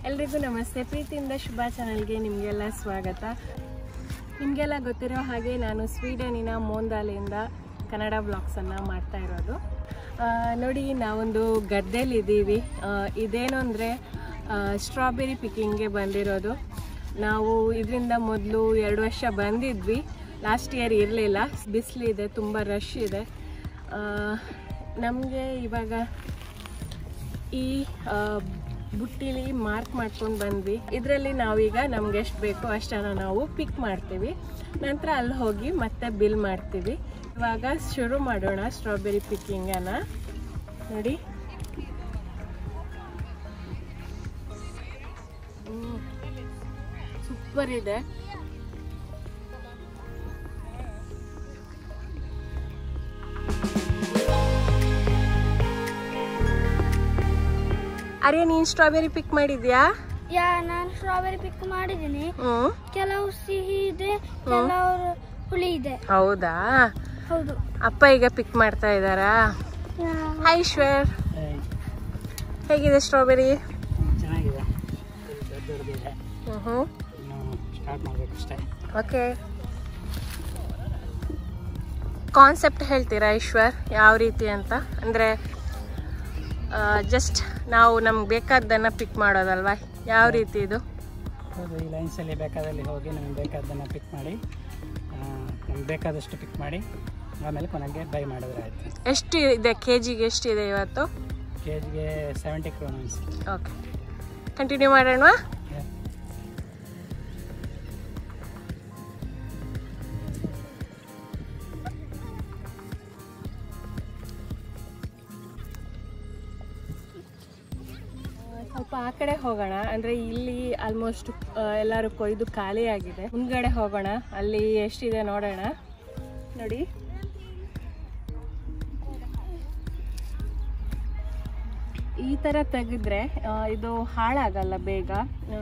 ಎಲ್ರಿಗೂ ನಮಸ್ತೆ ಪ್ರೀತಿಯಿಂದ ಶುಭ ಚಾನಲ್ಗೆ ನಿಮಗೆಲ್ಲ ಸ್ವಾಗತ ನಿಮಗೆಲ್ಲ ಗೊತ್ತಿರೋ ಹಾಗೆ ನಾನು ಸ್ವೀಡನಿನ ಮೋಂದಾಲೆಯಿಂದ ಕನ್ನಡ ವ್ಲಾಗ್ಸನ್ನು ಮಾಡ್ತಾ ಇರೋದು ಆ, ನೋಡಿ ನಾವೊಂದು ಗದ್ದೆಲಿದ್ದೀವಿ ಆ, ಇದೇನು ಅಂದರೆ ಸ್ಟ್ರಾಬೆರಿ ಪಿಕ್ಕಿಂಗ್ಗೆ ಬಂದಿರೋದು ನಾವು ಇದರಿಂದ ಮೊದಲು ಎರಡು ವರ್ಷ ಬಂದಿದ್ವಿ ಲಾಸ್ಟ್ ಇಯರ್ ಇರಲಿಲ್ಲ ಬಿಸಿಲಿದೆ ತುಂಬ ರಶ್ ಇದೆ ನಮಗೆ ಇವಾಗ ಈ ಆ, ಬುಟ್ಟಿಲಿ ಮಾರ್ಕ್ ಮಾಡ್ಕೊಂಡು ಬಂದ್ವಿ ಇದರಲ್ಲಿ ನಾವೀಗ ನಮ್ಗೆ ಎಷ್ಟು ಬೇಕೋ ಅಷ್ಟನ್ನು ನಾವು ಪಿಕ್ ಮಾಡ್ತೀವಿ ನಂತರ ಅಲ್ಲಿ ಹೋಗಿ ಮತ್ತೆ ಬಿಲ್ ಮಾಡ್ತೀವಿ ಇವಾಗ ಶುರು ಮಾಡೋಣ ಸ್ಟ್ರಾಬೆರಿ ಪಿಕ್ಕಿಂಗನ್ನು ನೋಡಿ ಸೂಪರ್ ಇದೆ ಅರೆ ನೀನ್ ಸ್ಟ್ರಾಬೆರಿ ಪಿಕ್ ಮಾಡಿದ್ಯಾ ಯಾ ನಾನು ಸ್ಟ್ರಾಬೆರಿ ಪಿಕ್ ಮಾಡಿದ್ದೀನಿ ಹ್ಮ್ ಕೆಲವು ಸಿಹಿ ಇದೆ ಕೆಲವರು ಹುಳಿ ಇದೆ ಹೌದಾ ಹೌದು ಅಪ್ಪ ಈಗ ಪಿಕ್ ಮಾಡ್ತಾ ಇದ್ದಾರಾ ಹಾಯ್ ಈಶ್ವರ್ ಹೇಗಿದೆ ಸ್ಟ್ರಾಬೆರಿ ಚೆನ್ನಾಗಿದೆ ದೊಡ್ಡ ದೊಡ್ಡದಿದೆ ಹ್ಮ್ ಇನ್ನು ಸ್ಟಾರ್ಟ್ ಮಾಡಬೇಕಷ್ಟೇ ಓಕೆ ಕಾನ್ಸೆಪ್ಟ್ ಹೇಳ್ತೀರಾ ಈಶ್ವರ್ ಯಾವ ರೀತಿ ಅಂತ ಅಂದರೆ ಜಸ್ಟ್ ನಾವು ನಮ್ಗೆ ಬೇಕಾದ್ದನ್ನು ಪಿಕ್ ಮಾಡೋದಲ್ವಾ ಯಾವ ರೀತಿ ಇದು ಹೌದು ಈ ಲೈನ್ಸಲ್ಲಿ ಬೇಕಾದಲ್ಲಿ ಹೋಗಿ ನಮಗೆ ಬೇಕಾದ್ದನ್ನು ಪಿಕ್ ಮಾಡಿ ನಮ್ಗೆ ಬೇಕಾದಷ್ಟು ಪಿಕ್ ಮಾಡಿ ಆಮೇಲೆ ಕೊನೆಗೆ ಬೈ ಮಾಡಿದ್ರೆ ಆಯಿತು ಎಷ್ಟು ಇದೆ ಕೆ ಜಿಗೆ ಎಷ್ಟಿದೆ ಇವತ್ತು ಕೆ ಜಿಗೆ ಸೆವೆಂಟಿ ಕ್ರೋನನ್ಸ್ ಓಕೆ ಕಂಟಿನ್ಯೂ ಮಾಡೋಣ ಸ್ವಲ್ಪ ಆ ಕಡೆ ಹೋಗೋಣ ಅಂದರೆ ಇಲ್ಲಿ ಆಲ್ಮೋಸ್ಟ್ ಎಲ್ಲರೂ ಕೊಯ್ದು ಖಾಲಿ ಆಗಿದೆ ಮುಂದ್ಗಡೆ ಹೋಗೋಣ ಅಲ್ಲಿ ಎಷ್ಟಿದೆ ನೋಡೋಣ ನೋಡಿ ಈ ಥರ ತೆಗೆದ್ರೆ ಆ, ಇದು ಹಾಳಾಗಲ್ಲ ಬೇಗ ಆ,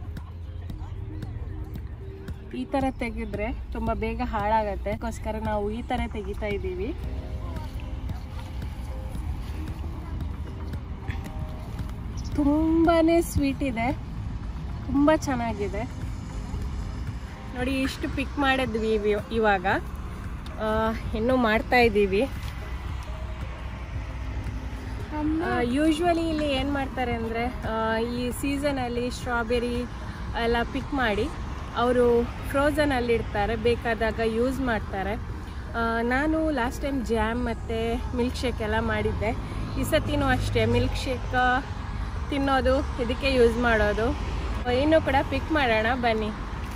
ಈ ಥರ ತೆಗೆದ್ರೆ ತುಂಬ ಬೇಗ ಹಾಳಾಗತ್ತೆ ಅದಕ್ಕೋಸ್ಕರ ನಾವು ಈ ಥರ ತೆಗಿತಾ ಇದ್ದೀವಿ ತುಂಬಾ ಸ್ವೀಟ್ ಇದೆ ತುಂಬ ಚೆನ್ನಾಗಿದೆ ನೋಡಿ ಇಷ್ಟು ಪಿಕ್ ಮಾಡಿದ್ವಿ ಇವಿ- ಇವಾಗ ಆ, ಇನ್ನೂ ಮಾಡ್ತಾ ಇದ್ದೀವಿ ಯೂಶ್ವಲಿ ಇಲ್ಲಿ ಏನು ಮಾಡ್ತಾರೆ ಅಂದರೆ ಈ ಸೀಸನಲ್ಲಿ ಸ್ಟ್ರಾಬೆರಿ ಎಲ್ಲ ಪಿಕ್ ಮಾಡಿ ಅವರು ಫ್ರೋಝನಲ್ಲಿ ಇಡ್ತಾರೆ ಬೇಕಾದಾಗ ಯೂಸ್ ಮಾಡ್ತಾರೆ ಆ, ನಾನು ಲಾಸ್ಟ್ ಟೈಮ್ ಜ್ಯಾಮ್ ಮತ್ತು ಮಿಲ್ಕ್ ಶೇಕ್ ಎಲ್ಲ ಮಾಡಿದ್ದೆ ಈ ಸತಿನೂ ಅಷ್ಟೇ ಮಿಲ್ಕ್ ಶೇಕ್ ತಿನ್ನೋದು ಇದಕ್ಕೆ ಯೂಸ್ ಮಾಡೋದು ಇನ್ನೂ ಕೂಡ ಪಿಕ್ ಮಾಡೋಣ ಬನ್ನಿ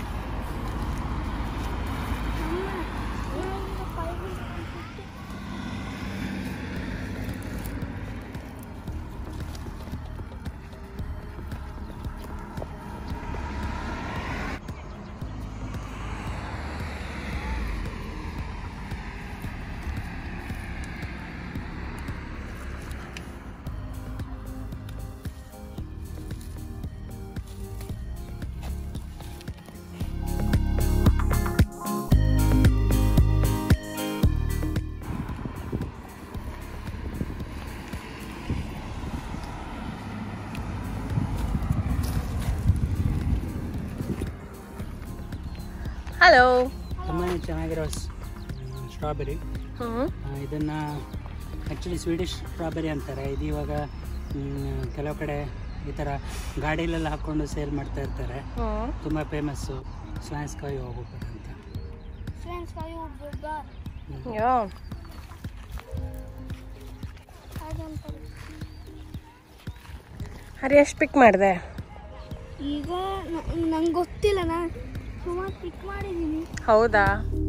ಹಲೋ ತುಂಬಾ ಚೆನ್ನಾಗಿರೋ ಸ್ಟ್ರಾಬೆರಿ ಹ್ಞೂ ಇದನ್ನು ಆ್ಯಕ್ಚುಲಿ ಸ್ವೀಡಿಶ್ ಸ್ಟ್ರಾಬೆರಿ ಅಂತಾರೆ ಇದು ಇವಾಗ ಮ್, ಕೆಲವು ಕಡೆ ಈ ಥರ ಗಾಡಿಲೆಲ್ಲ ಹಾಕ್ಕೊಂಡು ಸೇಲ್ ಮಾಡ್ತಾ ಇರ್ತಾರೆ ಹ್ಞೂ ತುಂಬ ಫೇಮಸ್ಸು ಸ್ಲ್ಯಾನ್ಸ್ಕಾಯಿ ಹೋಗ್ಬೇಕು ಅಂತ ಫ್ರೆಂಡ್ಸ್ ಕಾಯಿ ಒಬ್ಬೊಬ್ಬ ಯೋ ಹಾಗಂತ ಹರಿ ಎಷ್ಟು ಪಿಕ್ ಮಾಡಿದೆ ಈಗ ನಂಗೆ ಗೊತ್ತಿಲ್ಲ ನಾನು ಸುಮಾರು ಪಿಕ್ ಮಾಡಿದ್ದೀನಿ ಹೌದಾ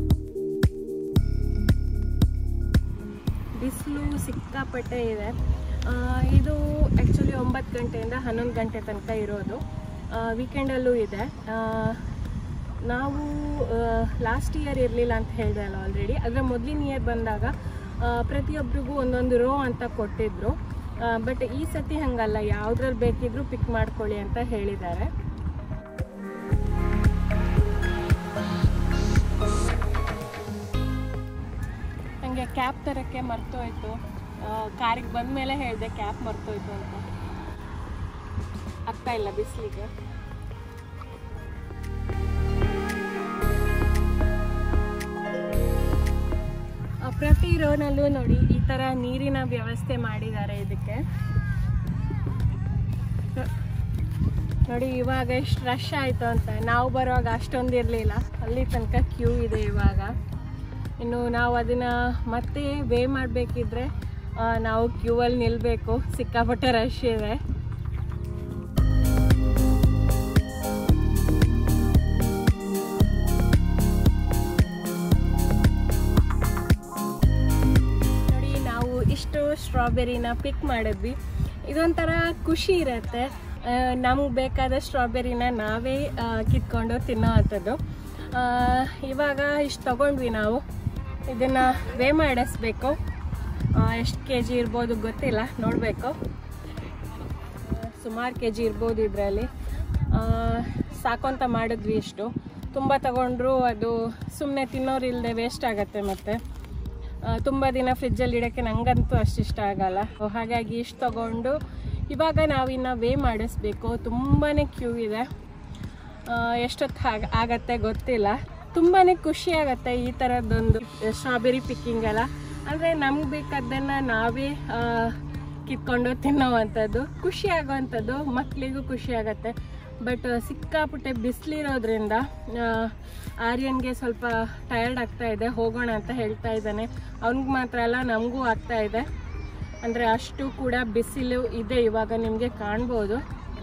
ಬಿಸಿಲು ಸಿಕ್ಕಾಪಟ್ಟೆ ಇದೆ ಆ, ಇದು ಆ್ಯಕ್ಚುಲಿ ಒಂಬತ್ತು ಗಂಟೆಯಿಂದ ಹನ್ನೊಂದು ಗಂಟೆ ತನಕ ಇರೋದು ವೀಕೆಂಡಲ್ಲೂ ಇದೆ ಆ, ನಾವು ಲಾಸ್ಟ್ ಇಯರ್ ಇರಲಿಲ್ಲ ಅಂತ ಹೇಳಿದೆ ಅಲ್ಲ ಆಲ್ರೆಡಿ ಅದರ ಮೊದಲಿನ ಇಯರ್ ಬಂದಾಗ ಆ, ಪ್ರತಿಯೊಬ್ಬರಿಗೂ ಒಂದೊಂದು ರೋ ಅಂತ ಕೊಟ್ಟಿದ್ರು ಬಟ್ ಈ ಸತಿ ಹಂಗಲ್ಲ ಯಾವುದ್ರಲ್ಲಿ ಬೇಕಿದ್ರೂ ಪಿಕ್ ಮಾಡ್ಕೊಳ್ಳಿ ಅಂತ ಹೇಳಿದ್ದಾರೆ ನನಗೆ ಕ್ಯಾಬ್ ತರೋಕ್ಕೆ ಮರ್ತೋಯ್ತು ಕಾರಿಗೆ ಬಂದ ಮೇಲೆ ಹೇಳಿದೆ ಕ್ಯಾಬ್ ಮರ್ತೋಯ್ತು ಅಂತ ಆಗ್ತಾ ಇಲ್ಲ ಬಿಸಿಲಿಗೆ ಪ್ರತಿ ರೋನಲ್ಲೂ ನೋಡಿ ಈ ಥರ ನೀರಿನ ವ್ಯವಸ್ಥೆ ಮಾಡಿದ್ದಾರೆ ಇದಕ್ಕೆ ನೋಡಿ ಇವಾಗ ಎಷ್ಟು ರಶ್ ಆಯಿತು ಅಂತ ನಾವು ಬರುವಾಗ ಅಷ್ಟೊಂದು ಇರಲಿಲ್ಲ ಅಲ್ಲಿ ತನಕ ಕ್ಯೂ ಇದೆ ಇವಾಗ ಇನ್ನು ನಾವು ಅದನ್ನು ಮತ್ತೆ ವೇ ಮಾಡಬೇಕಿದ್ರೆ ನಾವು ಕ್ಯೂ ಅಲ್ಲಿ ನಿಲ್ಲಬೇಕು ಸಿಕ್ಕಾಪಟ್ಟೆ ರಶ್ ಇದೆ ನೋಡಿ ನಾವು ಇಷ್ಟು ಸ್ಟ್ರಾಬೆರಿನ ಪಿಕ್ ಮಾಡಿದ್ವಿ ಇದೊಂಥರ ಖುಷಿ ಇರುತ್ತೆ ನಮ್ಗೆ ಬೇಕಾದ ಸ್ಟ್ರಾಬೆರಿನ ನಾವೇ ಆ, ಕಿತ್ಕೊಂಡು ತಿನ್ನೋ ಅಂಥದ್ದು ಆ, ಇವಾಗ ಇಷ್ಟು ತಗೊಂಡ್ವಿ ನಾವು ಇದನ್ನು ವೇ ಮಾಡಿಸ್ಬೇಕು ಎಷ್ಟು ಕೆ ಜಿ ಇರ್ಬೋದು ಗೊತ್ತಿಲ್ಲ ನೋಡಬೇಕು ಸುಮಾರು ಕೆ ಜಿ ಇರ್ಬೋದು ಇದರಲ್ಲಿ ಸಾಕು ಅಂತ ಮಾಡಿದ್ವಿ ಇಷ್ಟು ತುಂಬ ತಗೊಂಡ್ರು ಅದು ಸುಮ್ಮನೆ ತಿನ್ನೋರು ಇಲ್ಲದೆ ವೇಸ್ಟ್ ಆಗುತ್ತೆ ಮತ್ತು ತುಂಬ ದಿನ ಫ್ರಿಜ್ಜಲ್ಲಿ ಇಡೋಕ್ಕೆ ನಂಗಂತೂ ಅಷ್ಟು ಇಷ್ಟ ಆಗಲ್ಲ ಹಾಗಾಗಿ ಇಷ್ಟು ತಗೊಂಡು ಇವಾಗ ನಾವಿನ್ನು ವೇ ಮಾಡಿಸ್ಬೇಕು ತುಂಬಾ ಕ್ಯೂ ಇದೆ ಆ, ಎಷ್ಟೊತ್ತು ಆಗ ಆಗತ್ತೆ ಗೊತ್ತಿಲ್ಲ ತುಂಬಾ ಖುಷಿ ಆಗುತ್ತೆ ಈ ಥರದ್ದೊಂದು ಸ್ಟ್ರಾಬೆರಿ ಪಿಕ್ಕಿಂಗ್ ಎಲ್ಲ ಅಂದರೆ ನಮ್ಗೆ ಬೇಕಾದ್ದನ್ನು ನಾವೇ ಆ, ಕಿತ್ಕೊಂಡು ತಿನ್ನೋವಂಥದ್ದು ಖುಷಿ ಆಗೋವಂಥದ್ದು ಮಕ್ಕಳಿಗೂ ಖುಷಿ ಆಗುತ್ತೆ ಬಟ್ ಸಿಕ್ಕಾಪಟ್ಟೆ ಬಿಸಿಲಿರೋದ್ರಿಂದ ಆರ್ಯನ್ಗೆ ಸ್ವಲ್ಪ ಟಯರ್ಡ್ ಆಗ್ತಾ ಇದೆ ಹೋಗೋಣ ಅಂತ ಹೇಳ್ತಾ ಇದ್ದಾನೆ ಅವ್ನಿಗೆ ಮಾತ್ರ ಅಲ್ಲ ನಮಗೂ ಆಗ್ತಾ ಇದೆ ಅಂದರೆ ಅಷ್ಟು ಕೂಡ ಬಿಸಿಲು ಇದೆ ಇವಾಗ ನಿಮಗೆ ಕಾಣ್ಬೋದು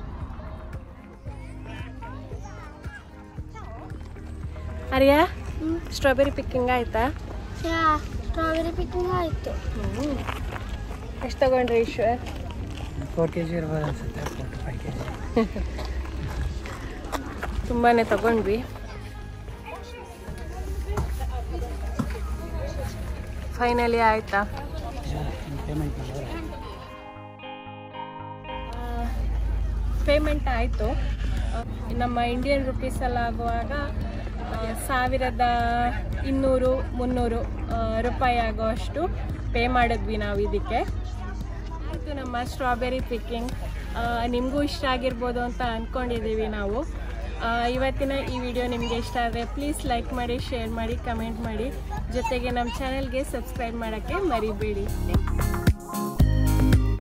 ಅರಿಯ ಸ್ಟ್ರಾಬೆರಿ ಪಿಕ್ಕಿಂಗ್ ಆಯ್ತಾ ಸ್ಟ್ರಾಬೆರಿ ಪಿಕ್ಕಿಂಗ್ ಆಯಿತು ಎಷ್ಟು ತಗೊಂಡ್ರಿ ಈಶ್ವರ್ ಫೋರ್ ಕೆ ಜಿ ಇರ್ಬೋದು ಅನ್ಸುತ್ತೆ four to five K G ತುಂಬಾ ತಗೊಂಡ್ವಿ ಫೈನಲಿ ಆಯ್ತಾ ಪೇಮೆಂಟ್ ಮಾಡಿದ್ರೆ ಪೇಮೆಂಟ್ ಆಯಿತು ನಮ್ಮ ಇಂಡಿಯನ್ ರುಪೀಸಲ್ಲಿ ಆಗುವಾಗ ಆ, ಸಾವಿರದ ಇನ್ನೂರು ಮುನ್ನೂರು ಆ, ರೂಪಾಯಿ ಆಗುವಷ್ಟು ಪೇ ಮಾಡಿದ್ವಿ ನಾವು ಇದಕ್ಕೆ ಆಯಿತು ನಮ್ಮ ಸ್ಟ್ರಾಬೆರಿ ಪಿಕ್ಕಿಂಗ್ ನಿಮಗೂ ಇಷ್ಟ ಆಗಿರ್ಬೋದು ಅಂತ ಅಂದ್ಕೊಂಡಿದ್ದೀವಿ ನಾವು ಆ, ಇವತ್ತಿನ ಈ ವಿಡಿಯೋ ನಿಮಗೆ ಇಷ್ಟ ಆದರೆ ಪ್ಲೀಸ್ ಲೈಕ್ ಮಾಡಿ ಶೇರ್ ಮಾಡಿ ಕಮೆಂಟ್ ಮಾಡಿ ಜೊತೆಗೆ ನಮ್ಮ ಚಾನಲ್ಗೆ ಸಬ್ಸ್ಕ್ರೈಬ್ ಮಾಡೋಕ್ಕೆ ಮರಿಬೇಡಿ